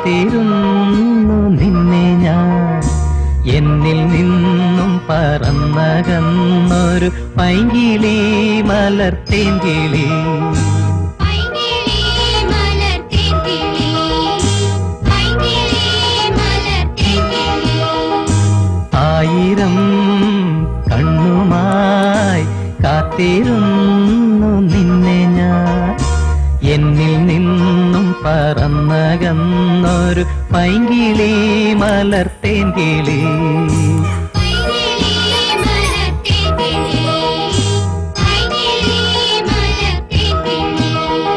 കാത്തിരുന്നു നിന്നെ ഞാൻ എന്നിൽ നിന്നും പറന്നകന്നൊരു പൈങ്കിളി മലർത്തേങ്കിളി പൈങ്കിളി മലർത്തേങ്കിളി പൈങ്കിളി മലർത്തേങ്കിളി ആയിരം കണ്ണുമായി കാത്തിരുന്നു നിന്നെ ഞാൻ എന്നിൽ നിന്നും പറന്നകന്നൊരു പൈങ്കിളി മലർത്തേങ്കിളി പൈങ്കിളി മലർത്തേങ്കിളി പൈങ്കിളി മലർത്തേങ്കിളി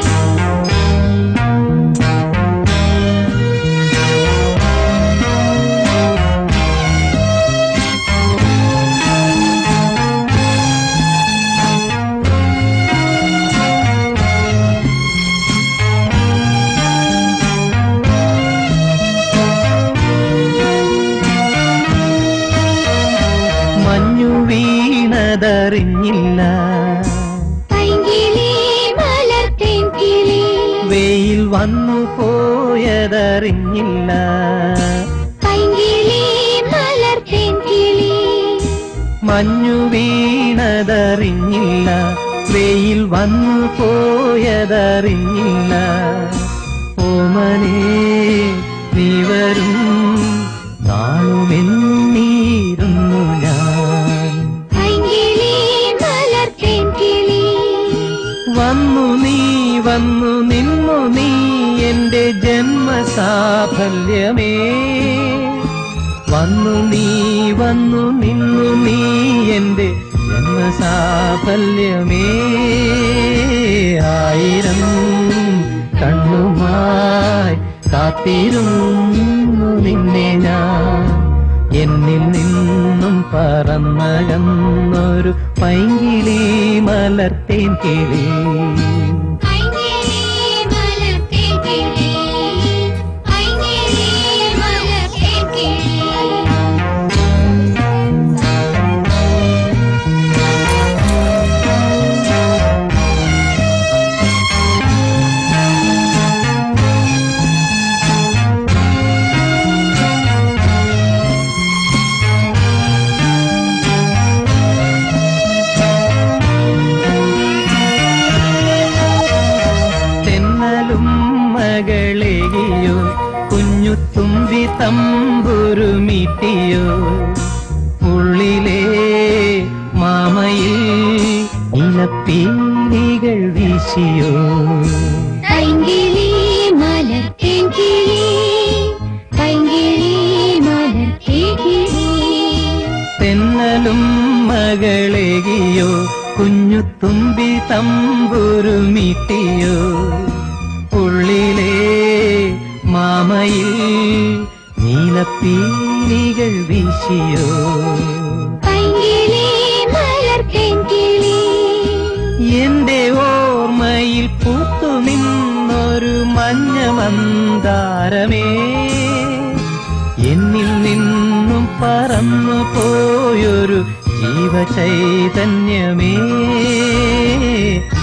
മഞ്ഞു വീണതറിഞ്ഞില്ല പൈങ്കിളി മലർത്തേങ്കിളി വെയിൽ വന്നു പോയതറിഞ്ഞില്ല പൈങ്കിളി മലർത്തേങ്കിളി മഞ്ഞു വീണതറിഞ്ഞില്ല വെയിൽ വന്നു പോയതറിഞ്ഞില്ല ഓമനേ നീ വരും നാളുമെന്നീരുന്നു ഞാൻ പൈങ്കിളി മലർത്തേങ്കിളി വന്നു നീ വന്നു നിന്നു നീ എന്റെ ജന്മസാഫല്യമേ വന്നു നീ വന്നു നിന്നു നീ എന്റെ ജന്മസാഫല്യമേ ആയിരം കണ്ണുമായി കാത്തിരുന്നു നിന്നെ ഞാൻ എന്നിൽ നിന്നും പറന്നകന്നൊരു പൈങ്കിളി മലർത്തേൻ കിളി പൈങ്കിളി മലർത്തേങ്കിളി പൈങ്കിളി മലർത്തേങ്കിളി തെന്നലും മകളെയോ കുഞ്ഞു തുമ്പി തമ്പുരുമീട്ടിയോ ഉള്ളിലെ മാമയിൽ ഇലപ്പീലികൾ വീശിയോ പൈങ്കിളി മലർത്തേങ്കിളി പൈങ്കിളി മലർത്തേങ്കിളി തെന്നലും മകളെയോ കുഞ്ഞു തുമ്പി തമ്പുരുമീട്ടിയോ ഉള്ളിലെ മാമയിൽ നീലപ്പീലികൾ വീശിയോ പൈങ്കിളി മലർത്തേങ്കിളി എന്റെ ഓർമ്മയിൽ പൂത്തു നിന്നൊരു മഞ്ഞ മന്ദാരമേ എന്നിൽ നിന്നും പറന്നു പോയൊരു ജീവചൈതന്യമേ